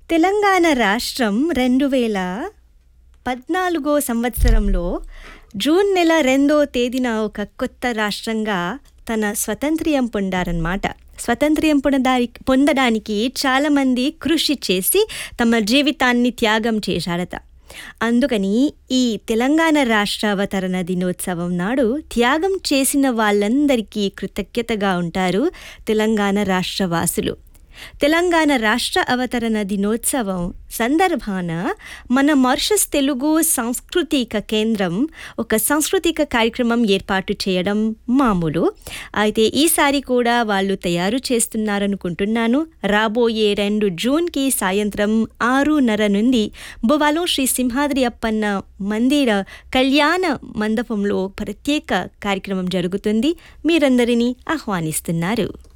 తెలంగాణ రాష్ట్రం రెండు వేల పద్నాలుగో సంవత్సరంలో జూన్ నెల రెండో తేదీన ఒక కొత్త రాష్ట్రంగా తన స్వతంత్ర్యం పొందారన్నమాట స్వతంత్ర్యం పొందడానికి పొందడానికి చాలామంది కృషి చేసి తమ జీవితాన్ని త్యాగం చేశారట అందుకని ఈ తెలంగాణ రాష్ట్ర అవతరణ దినోత్సవం నాడు త్యాగం చేసిన వాళ్ళందరికీ కృతజ్ఞతగా ఉంటారు తెలంగాణ రాష్ట్ర వాసులు తెలంగాణ రాష్ట్ర అవతరణ దినోత్సవం సందర్భాన మన మారిషస్ తెలుగు సాంస్కృతిక కేంద్రం ఒక సాంస్కృతిక కార్యక్రమం ఏర్పాటు చేయడం మామూలు అయితే ఈసారి కూడా వాళ్ళు తయారు చేస్తున్నారనుకుంటున్నాను రాబోయే రెండు జూన్కి సాయంత్రం ఆరున్నర నుండి బువాలో శ్రీ సింహాద్రి అప్పన్న మందిర కళ్యాణ మండపంలో ప్రత్యేక కార్యక్రమం జరుగుతుంది మీరందరినీ ఆహ్వానిస్తున్నారు